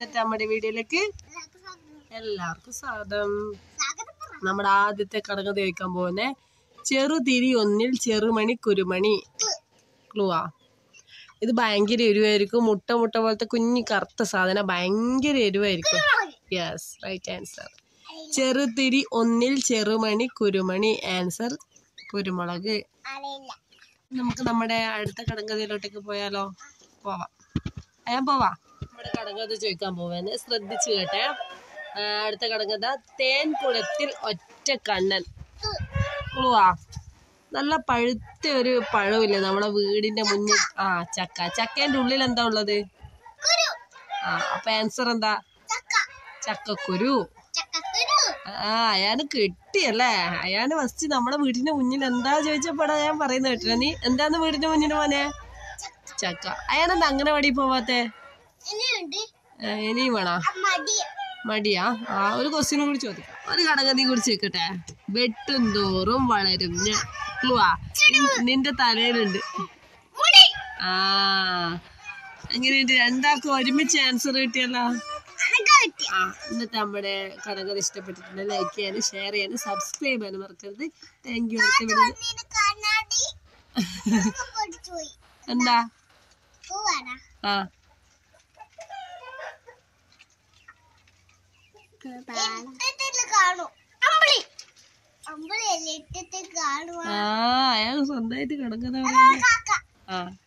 എന്നിട്ട് നമ്മുടെ വീഡിയോയിലേക്ക് എല്ലാവർക്കും സ്വാഗതം നമ്മുടെ ആദ്യത്തെ കടകഥ ചോദിക്കാൻ പോകുന്നേ ചെറുതിരി ഒന്നിൽ ചെറുമണി കുരുമണി ക്ലൂവാ ഇത് ഭയങ്കര എരിവായിരിക്കും മുട്ട മുട്ട പോലത്തെ കുഞ്ഞി കറുത്ത സാധനം ഭയങ്കര എരിവായിരിക്കും യെസ് റൈറ്റ് ആൻസർ ചെറുതിരി ഒന്നിൽ ചെറുമണി കുരുമണി ആൻസർ കുരുമുളക് നമുക്ക് നമ്മുടെ അടുത്ത കടങ്കഥയിലോട്ടേക്ക് പോയാലോ പോവാം ആ, ഞാൻ പോവാ നമ്മുടെ കടങ്കഥ ചോദിക്കാൻ പോവാന് ശ്രദ്ധിച്ചു കേട്ടെ ആ, അടുത്ത കടങ്കഥ തേൻ കുളത്തിൽ ഒറ്റ കണ്ണൻ ക്ലൂവാ നല്ല പഴുത്ത ഒരു പഴമില്ലേ നമ്മുടെ വീടിന്റെ മുന്നിൽ ആ ചക്ക ചക്കേന്റെ ഉള്ളിൽ എന്താ ഉള്ളത് ആ അപ്പൊ ആൻസർ എന്താ ചക്കക്കുരു ആ അയാന് കിട്ടിയല്ലേ അയാന് ഫസ്റ്റ് നമ്മുടെ വീടിന്റെ മുന്നിൽ എന്താ ചോദിച്ചപ്പോഴാ ഞാൻ പറയുന്നത് കേട്ടില്ല നീ എന്താന്ന് വീടിന്റെ മുന്നിൽ മോനെ ചക്ക അയാനെന്താ അങ്ങനെ വടി പോവാത്തെ ഏ, ഇനിയും വേണോ മടിയാ ആ ഒരു ക്വസ്റ്റ്യനും കൂടി ചോദിക്കാം ഒരു ഘടകതി കൂടി ചോദിക്കട്ടെ വെട്ടും തോറും വളരും ഞാൻ ക്ലുവാ നിന്റെ തലയിലുണ്ട് ആ എങ്ങനെയുണ്ട് രണ്ടാൾക്കും ഒരുമിച്ച് ആൻസർ കിട്ടിയല്ലോ ആ എന്നിട്ട് നമ്മുടെ കടകഥ ഇഷ്ടപ്പെട്ടിട്ടുണ്ട് ലൈക്ക് ചെയ്യാനും ഷെയർ ചെയ്യാനും സബ്സ്ക്രൈബ് ചെയ്യാനും മറക്കരുത് താങ്ക് യു അടുത്ത വീഡിയോ എന്താ ആ കാണൂ അമ്പിളി അമ്പിളി അല്ലേ ഇട്ടത്തിൽ കാണുവാ ആ അയാൾ സ്വന്തമായിട്ട് കിടക്കുന്ന കാക്ക ആ